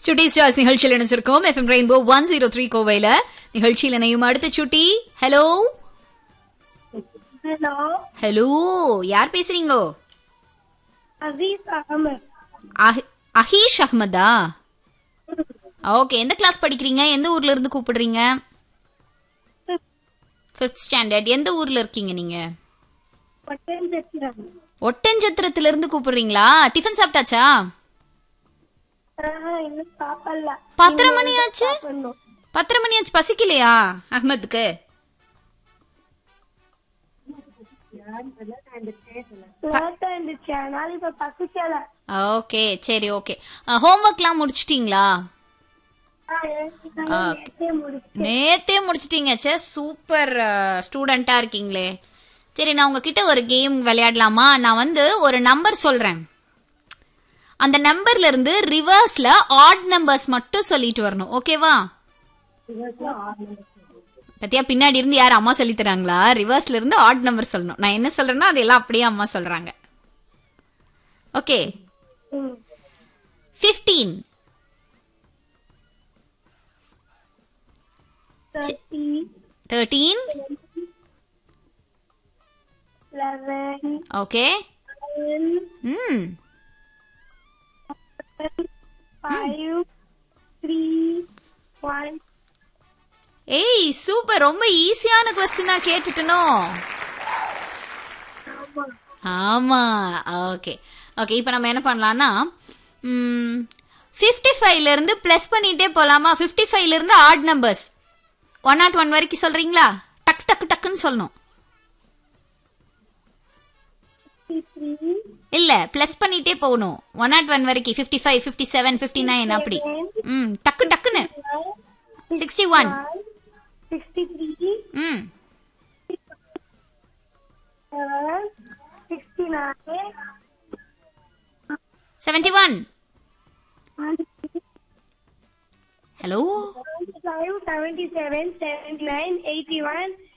சுட்டி ஸ்டார்ஸ் நிகழ்ச்சியில் இணைச்சிருக்கோம் FM Rainbow one zero three கோவையில நிகழ்ச்சியில் இணையும் அடுத்த சுட்டி ஹலோ ஹலோ ஹலோ யார் பேசுறீங்க அசீஸ் அகமது அஹ்- அஹீஷ் அஹ்மதா ஓகே எந்த கிளாஸ் படிக்கிறீங்க எந்த ஊர்ல இருந்து கூப்பிடுறீங்க ஃபிஃப்த் ஸ்டாண்டர்ட் எந்த ஊர்ல இருக்கீங்க நீங்க ஒட்டஞ்சத்திரம் ஒட்டஞ்சத்திரத்துல இருந்து கூப்பிடுறீங்களா டிஃபன் சாப்பிட்டாச்சா ஆஹா, இன்னும் சாப்பிடல பத்தரை மணி ஆச்சு பண்ணும் பத்தரை மணி ஆச்சு பசிக்கலையா அஹ்மதுக்கு லேட்டா இருந்துச்சு அதனால இப்ப பசிக்கல ஓகே சரி ஓகே ஹோம்ஒர்க்லாம் முடிச்சிட்டீங்களா ஆ, எனக்கு நேத்தே முடிச்சு நேத்தே முடிச்சிட்டீங்க சே சூப்பர் ஸ்டூடெண்டா இருக்கீங்களே சரி நான் உங்ககிட்ட ஒரு கேம் விளையாடலாமா நான் வந்து ஒரு நம்பர் சொல்றேன் அந்த நம்பர்ல இருந்து ரிவர்ஸ்ல ஆட் நம்பர்ஸ் மட்டும் சொல்லிட்டு வரணும் ஓகேவா பத்தியா பின்னாடி இருந்து யார் அம்மா சொல்லி தராங்களா ரிவர்ஸ்ல இருந்து ஆட் நம்பர் சொல்லணும் நான் என்ன சொல்றேன்னா அதெல்லாம் அப்படியே அம்மா சொல்றாங்க ஓகே ம். Fifteen thirty, thirteen eleven, okay ten, ம் five, three, one. ஏய் சூப்பர் ரொம்ப ஈஸியான கொஸ்டினா கேட்டுட்டனோ ஆமா. ஆமா ஓகே ஓகே இப்போ நம்ம என்ன பண்ணலாம்னா ஃபிஃப்டி ஃபைவ்ல இருந்து ப்ளஸ் பண்ணிட்டே போலாமா ஃபிஃப்டி ஃபைவ்ல இருந்து odd numbers one nought one வரைக்கும் சொல்றீங்களா டக்கு டக்கு டக்குன்னு சொல்லணும் Fifty-three, இல்ல ப்ளஸ் பண்ணிட்டே போகணும் ஒன் நாட் ஒன் வரைக்கும் fifty five fifty seven fifty nine அப்படி ம் டக்கு டக்குன்னு சிக்ஸ்டி ஒன் sixty-three, ம் seven, sixty-nine, seventy one hello seventy-five, seventy-seven, seventy-nine, eighty-one,